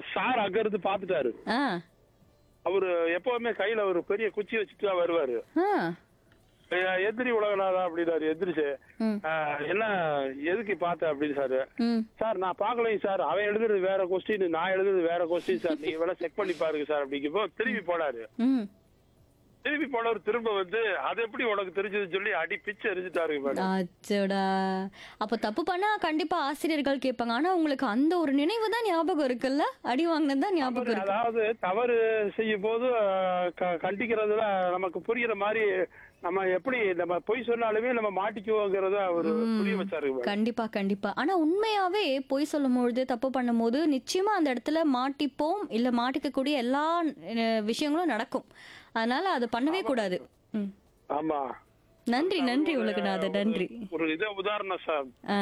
Sir அங்க இருந்து பாத்துட்டாரு ஆ அவரு எப்பவுமே கையில ஒரு பெரிய குச்சி வச்சுட்டு தான் வருவாரு ஆ "ஐயா, எதிரி உலகநாதா அப்படின்னாரு எதிரிச்சு ம் என்ன எதுக்கு பார்த்த அப்படின்னு சார் ம் சார் நான் பார்க்கலைங்க சார் அவன் எழுதுறது வேற கொஸ்டின் நான் எழுதுறது வேற கொஸ்டின் சார் நீங்க வேணா செக் பண்ணி பாருங்க சார் அப்படிங்கப்போ திரும்பி போனாரு ம் திரும்பி போனவர் திரும்ப வந்து அது எப்படி உனக்கு தெரிஞ்சதுன்னு சொல்லி அடி பிச்சு எரிஞ்சுட்டாருங்க மேடம் அச்சோடா அப்ப தப்பு பண்ணா கண்டிப்பா ஆசிரியர்கள் கேட்பாங்க ஆனா உங்களுக்கு அந்த ஒரு நினைவு தான் ஞாபகம் இருக்குல்ல அடி வாங்கினது தான் ஞாபகம் இருக்கு அதாவது தவறு செய்யும் போது அஹ், க- கண்டிக்கிறதுல நமக்கு புரியுற மாதிரி நம்ம எப்படி நம்ம பொய் சொன்னாலுமே நம்ம மாட்டிக்குவோங்கிறத அவரு புரிய வச்சாருங்க மேடம் கண்டிப்பா கண்டிப்பா ஆனா உண்மையாவே பொய் சொல்லும்பொழுது தப்பு பண்ணும்போது நிச்சயமா அந்த இடத்துல மாட்டிப்போம் இல்ல மாட்டிக்கக்கூடிய எல்லா அஹ், விஷயங்களும் நடக்கும் அதனால அதை பண்ணவே கூடாது ம். ஆமா நன்றி நன்றி உலகநாதர் நன்றி ஒரு இதை உதாரணம் சார் ஆ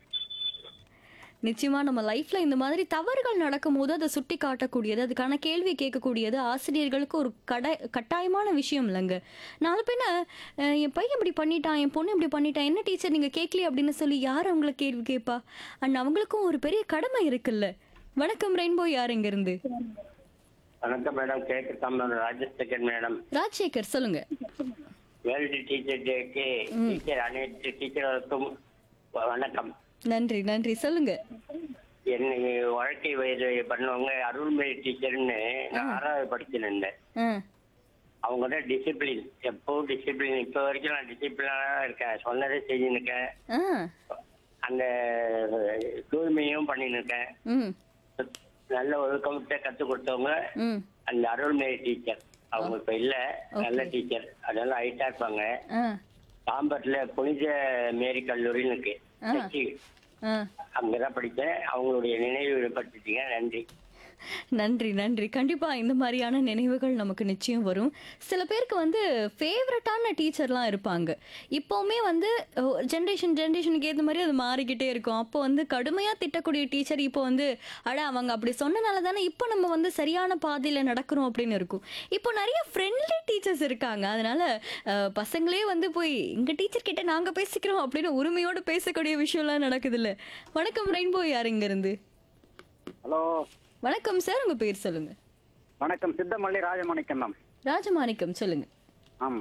நிச்சயமா நம்ம லைஃப்ல இந்த மாதிரி தவறுகள் நடக்கும்போது அதை சுட்டி காட்டக்கூடியது அதுக்கான கேள்வி கேட்கக்கூடியது ஆசிரியர்களுக்கு ஒரு கடை கட்டாயமான விஷயம் இல்லைங்க நாலு பின்ன அஹ், என் பையன் இப்படி பண்ணிட்டான் என் பொண்ணு இப்படி பண்ணிட்டான் என்ன டீச்சர் நீங்க கேட்கலையே அப்படின்னு சொல்லி யார் அவங்கள கேள்வி கேட்பா அண்ட் அவங்களுக்கும் ஒரு பெரிய கடமை இருக்குல்ல வணக்கம் ரெயின்போ யார் இங்க இருந்து வணக்கம் மேடம் கேக்கு தமிழ் ராஜசேகர் மேடம் ராஜசேகர் சொல்லுங்க வேர்ல்டு டீச்சர் டேக்கு டீச்சர் அனைத்து டீச்சர்களுக்கும் வணக்கம் நன்றி நன்றி சொல்லுங்க என்னை வாழ்க்கை வயது பண்ணவங்க அருள்மொழி டீச்சர்னு நான் ஆறாவது படிச்சிருந்தேன் ஆ அவங்க தான் டிசிப்ளின் எப்பவும் டிசிப்ளின் இப்போ வரைக்கும் நான் டிசிப்ளினா இருக்கேன் சொன்னதே செஞ்சுன்னு இருக்கேன் ஆ அந்த தூய்மையும் பண்ணின்னு இருக்கேன் ம் நல்ல ஒழுக்கத்தை கற்றுக் கொடுத்தவங்க ம் அந்த அருள்மொழி டீச்சர் அவங்க இப்ப இல்ல நல்ல Okay. டீச்சர் அதெல்லாம் ஹைட்டா இருப்பாங்க ஆ சாம்பர்ல புனித மேரி கல்லூரின்னு இருக்கு ஆ. சர்ச்சு. ஆ அங்கதான் படிச்சேன் அவங்களுடைய நினைவு படுத்திட்டீங்க நன்றி நன்றி நன்றி கண்டிப்பா இந்த மாதிரியான நினைவுகள் நமக்கு நிச்சயம் வரும் சில பேருக்கு வந்து ஃபேவரட்டான டீச்சர்லாம் இருப்பாங்க இப்போவுமே வந்து ஜென்ரேஷன் ஜென்ரேஷனுக்கு ஏற்ற மாதிரி அது மாறிக்கிட்டே இருக்கும் அப்போ வந்து கடுமையாக திட்டக்கூடிய டீச்சர் இப்போ வந்து அட அவங்க அப்படி சொன்னனால தானே இப்போ நம்ம வந்து சரியான பாதையில் நடக்கிறோம் அப்படின்னு இருக்கும் இப்போ நிறைய ஃப்ரெண்ட்லி டீச்சர்ஸ் இருக்காங்க அதனால அஹ், பசங்களே வந்து போய் எங்கள் டீச்சர் கிட்ட நாங்கள் பேசிக்கிறோம் அப்படின்னு உரிமையோடு பேசக்கூடிய விஷயம்லாம் நடக்குதுல்ல வணக்கம் ரெயின்போ யார் இருந்து ஹலோ வணக்கம் சார் உங்க பேர் சொல்லுங்க வணக்கம் சித்தமல்லி ராஜமாணிக்கம் மேம் ராஜமாணிக்கம் சொல்லுங்க ஆம்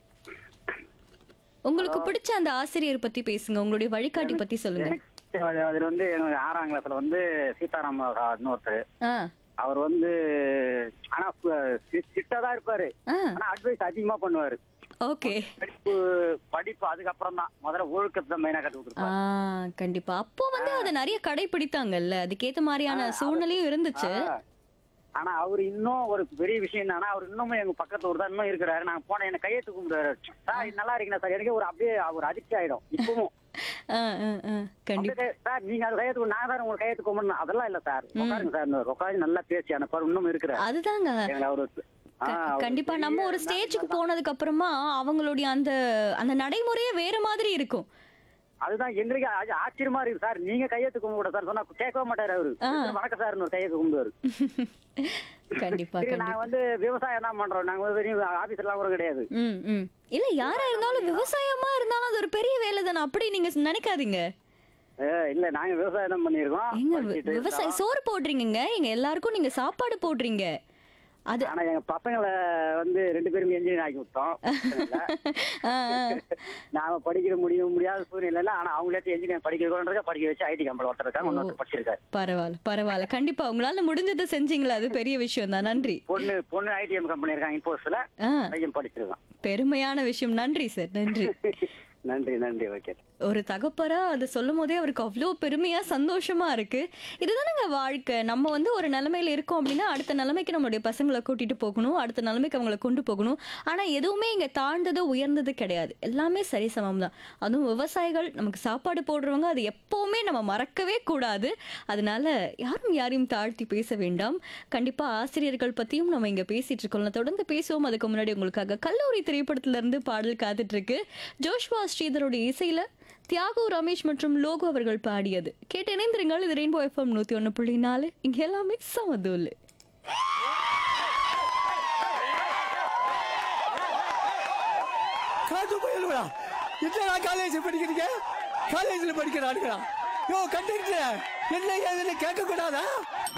உங்களுக்கு பிடிச்ச அந்த ஆசிரியர் பத்தி பேசுங்க உங்களுடைய வழிகாட்டி பத்தி சொல்லுங்க எனக்கு அது- அதுல வந்து எனக்கு ஆறாம் கிளாஸ்ல வந்து சீதாராம இன்னொருத்தர் ஆ அவர் வந்து ஆனா சிட்டா தான் இருப்பாரு ஆ ஆனா அட்வைஸ் அதிகமா பண்ணுவாரு ஓகே படிப்பு படிப்பு அதுக்கப்புறம் தான் முதல்ல ஒழுக்கத்தை தான் மெயினா கத்து ஆ கொடுத்துருப்பாரு கண்டிப்பா அப்போ வந்து அதை நிறைய கடைபிடித்தாங்கல்ல அதுக்கேத்த மாதிரியான சூழ்நிலையும் இருந்துச்சு ஆ. ஆனா அவர் இன்னும் ஒரு பெரிய விஷயம் என்னன்னா அவர் இன்னும் எங்க பக்கத்து ஊர் தான் இன்னும் இருக்கிறாரு நான் போன என்ன கையெழுத்து கும்பிடுறாரு சார் இது நல்லா இருக்கீங்களா சார் எனக்கு ஒரு அப்படியே ஒரு அதிர்ச்சி ஆயிடும் இப்பவும் ஆ, ஆ, ஆ, கண்டிப்பா அப்படியே, சார் நீங்க அது கையெழுத்து நான் தான் உங்களுக்கு கையெழுத்து கும்பிடணும் அதெல்லாம் இல்ல சார் உட்காருங்க சார் உட்காந்து நல்லா பேசி அனுப்பாரு இன்னும் இருக்கிறாரு அதுதாங்க எனக்கு அவரு ஆ, க- அவரு கண்டிப்பா நம்ம பெரிய ஒரு ஸ்டேஜுக்கு போனதுக்கு அப்புறமா அவங்களுடைய அந்த அந்த நடைமுறையே வேற மாதிரி இருக்கும் அதுதான் எங்களுக்கு ஆ- ஆச்சரியமா இருக்கு சார் நீங்க கையெழுத்து கும்பிட சார் சொன்னா கேட்கவே மாட்டாரு அவரு ஆ. வணக்கம் சார் ஒரு கையெழுத்து கும்பிடுவாரு கண்டிப்பா சரி, கண்டிப்பா நாங்க வந்து விவசாயம் தான் பண்றோம் நாங்க வந்து ஆபீஸ்ல எல்லாம் கூட கிடையாது ம் ம் இல்ல யாரா இருந்தாலும் விவசாயமா இருந்தாலும் அது ஒரு பெரிய வேலை தானே அப்படி நீங்க நினைக்காதீங்க ஏ, இல்ல நாங்க விவசாயம் தான் பண்ணிருக்கோம் எங்க படிச்சிட்டு விவசாய இருக்கோம். சோறு போடுறீங்கங்க எங்க எல்லாருக்கும் நீங்க சாப்பாடு போடுறீங்க அது ஆனா எங்க பசங்களை வந்து ரெண்டு பேரும் என்ஜினியர் ஆக்கி விட்டோம் ஆ, ஆ. நாம படிக்க முடியும் முடியாத சூழ்நிலை ஆனா அவங்களே என்ஜினியர் படிக்கிறோன்றத படிக்க வச்சு ஐடி கம்பெனி ஒருத்தர் இருக்காங்க இன்னொருத்தர் படிச்சிருக்காரு பரவாயில்ல பரவாயில்ல கண்டிப்பா உங்களால முடிஞ்சதை செஞ்சீங்களா அது பெரிய விஷயம் தான் நன்றி பொண்ணு பொண்ணு ஐடிஎம் கம்பெனி இருக்காங்க இன்போஸ்ல ஆ பையன் படிச்சிருக்கான் பெருமையான விஷயம் நன்றி சார் நன்றி நன்றி நன்றி ஓகே ஒரு தகப்பரா அது சொல்லும் போதே அவருக்கு அவ்வளோ பெருமையா சந்தோஷமா இருக்கு இதுதானங்க வாழ்க்கை நம்ம வந்து ஒரு நிலைமையில இருக்கோம் அப்படின்னா அடுத்த நிலைமைக்கு நம்மளுடைய பசங்களை கூட்டிட்டு போகணும் அடுத்த நிலைமைக்கு அவங்கள கொண்டு போகணும் ஆனா எதுவுமே இங்க தாழ்ந்தது உயர்ந்தது கிடையாது எல்லாமே சரிசமம் தான் அதுவும் விவசாயிகள் நமக்கு சாப்பாடு போடுறவங்க அது எப்பவுமே நம்ம மறக்கவே கூடாது அதனால யாரும் யாரையும் தாழ்த்தி பேச வேண்டாம் கண்டிப்பா ஆசிரியர்கள் பத்தியும் நம்ம இங்க பேசிட்டு இருக்கோம் தொடர்ந்து பேசுவோம் அதுக்கு முன்னாடி உங்களுக்காக கல்லூரி திரைப்படத்துல இருந்து பாடல் காத்துட்டு இருக்கு ஜோஷ்வா ஸ்ரீதரோட இசையில தியாகு ரமேஷ் மற்றும் லோகு அவர்கள் பாடியது கேட்டு இணைந்திருங்கள் இது ரெயின்போ எஃப்எம் நூத்தி ஒண்ணு புள்ளி நாலு இங்க எல்லாமே சமதூலு காத்து போயிடுவா என்னடா காலேஜ் படிக்கிறீங்க காலேஜில் படிக்கிறானுங்களா யோ கண்டிக்கிட்டு என்ன ஏதுன்னு கேட்க கூடாதா